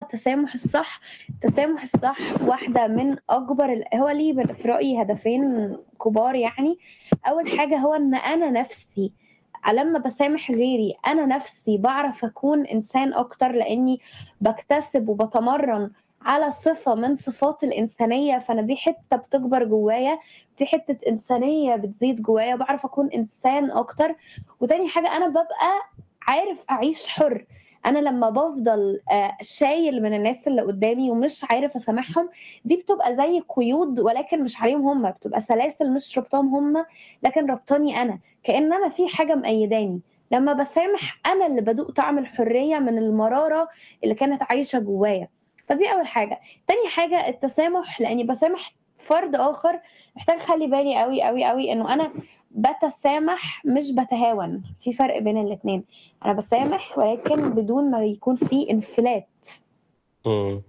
التسامح الصح، التسامح الصح واحدة من أكبر ال هو ليه ب في رأيي هدفين كبار يعني، أول حاجة هو إن أنا نَفْسي لمّا باسامح غيري أنا نَفْسي باعرف أكون إنسان أكتر، لإني باكتسب وباتمرّن على صفة من صفات الإنسانية، فأنا دي حتّة بتكبر جوايا، في حتّة إنسانية بتزيد جوايا، باعرف أكون إنسان أكتر، وتاني حاجة أنا بابقى عارف أعيش حُر، أنا لمّا بافضل آآ شايل من الناس اللي قدّامي ومش عارف أسامحهم، دي بتبقى زي قيود ولكن مش عليهم هم، بتبقى سلاسل مش رابطاهم هم، لكن رابطاني أنا، كإن أنا في حاجة مقيّداني، لمّا باسامح أنا اللي بادوق طعم الحرية من المرارة اللي كانت عايشة جوايا، فدي أول حاجة. تاني حاجة التسامح لإني باسامح فرد آخر، محتاجة أخلّي بالي أوي، أوي، أوي إنه أنا باتسامح مش باتهاون، في فرق بين الاتنين، أنا باسامح ولكن بدون ما يكون في انفلات. إمم.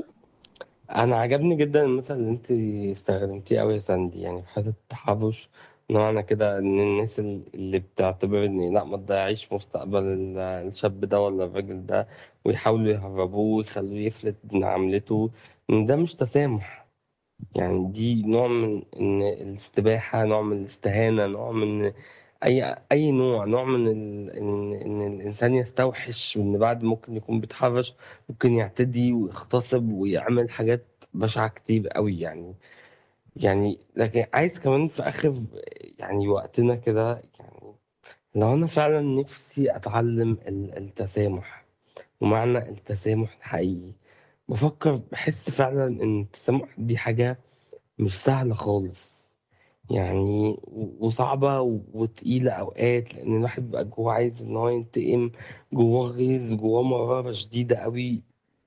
أنا عجبني جدًا المثل اللي أنتِ استخدمتيه أوي يا ساندي، يعني في حتّة التحرُّش بمعنى كده إن الناس ال اللي بتعتبر إن لأ ما تضيّعيش مستقبل ال الشاب ده والّا الراجل ده ويحاولوا يهرّبوه ويخلّوه يفلت من عملته، إن ده مش تسامح، يعني دي نوع من إن الاستباحة، نوع من الاستهانة، نوع من أي أي نوع، نوع من ال إن إن الإنسان يستوحش وإن بعد ممكن يكون بيتحرّش ممكن يعتدي ويغتصب ويعمل حاجات بشعة كتير أوي يعني. يعني لكن عايز كمان في آخر يعني وقتنا كده يعني لو أنا فعلًا نِفْسي أتعلّم ال التسامح ومعنى التسامح الحقيقي، بافكّر باحس فعلًا إن التسامح دي حاجة مش سهلة خالص، يعني و وصعبة وتقيلة أوقات، لإن الواحد بيبقى جوّاه عايز إن هو ينتقم، جوّاه غيظ، جوّاه مرارة شديدة أوي.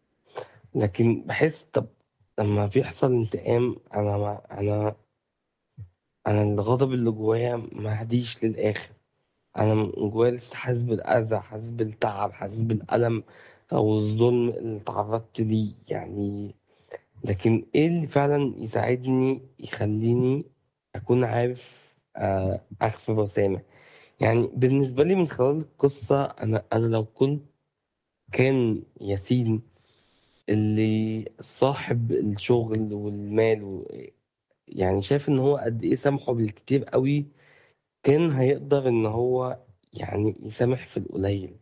لكن باحس طَب لمّا بيحصل انتقام أنا ما أنا أنا الغضب اللي جوّايا ما هديش للآخر، أنا من جوّايا لسه حاسس بالأذى، حاسس بالتعب، حاسس بالألم أو الظلم اللي اتعرّضت ليه، يعني لكن إيه اللي فعلًا يساعدني يخلّيني أكون عارف آآ أغفر وأسامح؟ يعني بالنسبة لي من خلال القصة أنا أنا لو كنت كان ياسين اللي صاحب الشغل والمال و يعني شايف إن هو قد إيه سامحه بالكتير أوي، كان هيقدر إن هو يعني يسامح في القليل.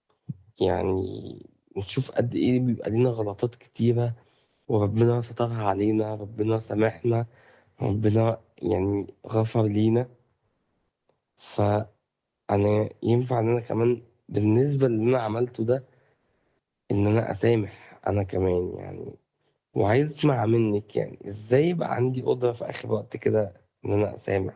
يعني نشوف قد إيه بيبقى لينا غلطات كتيرة وربنا سترها علينا، ربنا سامحنا، ربنا يعني غفر لينا. فأنا ينفع إن أنا كمان بالنسبة للي أنا عملته ده، إن أنا أسامح أنا كمان يعني، وعايز أسمع منِّك يعني إزاي يبقى عندي قدرة في آخر وقت كده إن أنا أسامح؟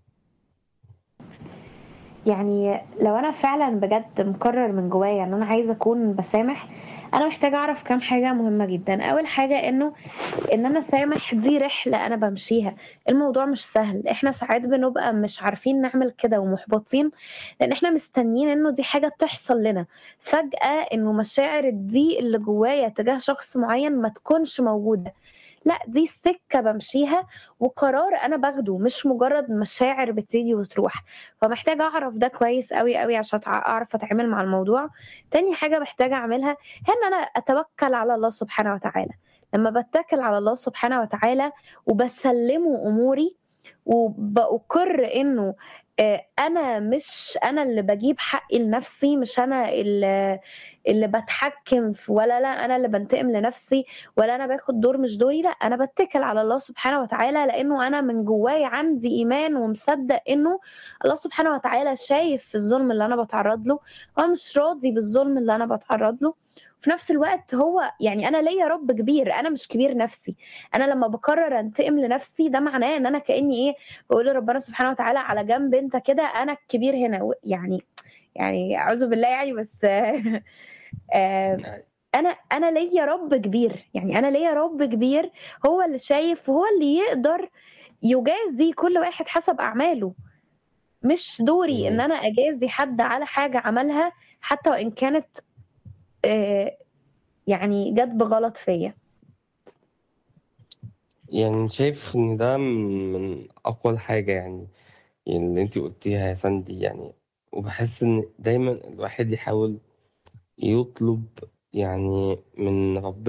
يعني لو أنا فعلًا بجد مقرّر من جوّايا إن أنا عايزة أكون باسامح، أنا محتاجة أعرف كام حاجة مهمة جدًا، أول حاجة إنه إن أنا أسامح دي رحلة أنا بامشيها، الموضوع مش سهل، إحنا ساعات بنبقى مش عارفين نعمل كده ومُحبطين، لإن إحنا مستنيين إنه دي حاجة تحصل لنا، فجأة إنه مشاعر الضيق اللي جوّايا تجاه شخص معيّن ما تكونش موجودة، لأ دي سِكّة بامشيها وقرار أنا باخده مش مجرّد مشاعر بتيجي وتروح، فمحتاجة أعرف ده كويس أوي، أوي عشان أتع أعرف أتعامل مع الموضوع. تاني حاجة محتاجة أعملها هي إن أنا أتوكّل على الله سبحانه وتعالى، لمّا باتّكل على الله سبحانه وتعالى وباسلّمه أموري وبأُقِر إنه آآ أنا مش أنا اللي باجيب حقي لنَفْسي، مش أنا ال اللي باتحكّم في ولا لا أنا اللي بانتقم لنَفْسي ولا أنا باخُد دور مش دوري، لأ أنا باتّكل على الله سبحانه وتعالى لإنه أنا من جوّايا عندي إيمان ومصدّق إنه الله سبحانه وتعالى شايف الظلم اللي أنا باتعرّض له، هو مش راضي بالظلم اللي أنا باتعرّض له، وفي نَفْس الوقت هو يعني أنا ليّا رَب كبير، أنا مش كبير نَفْسي، أنا لمّا باقرّر أنتقم لنَفْسي ده معناه إن أنا كإني إيه، باقول لربنا سبحانه وتعالى على جنب أنت كده أنا الكبير هنا و يعني يعني أعوذ بالله يعني بس آآ أ أنا أنا ليّا رَب كبير، يعني أنا ليّا رَب كبير هو اللي شايف وهو اللي يقدر يجازي كل واحد حسب أعماله، مش دوري إن إمم. أنا أجازي حد على حاجة عملها حتى وإن كانت آآ يعني جات بغلط فيّا. يعني شايف إن ده من من أقوى الحاجة يعني اللي أنتِ قُلتيها يا ساندي يعني، وباحس إن دايمًا الواحد يحاول يطلب يعني من رب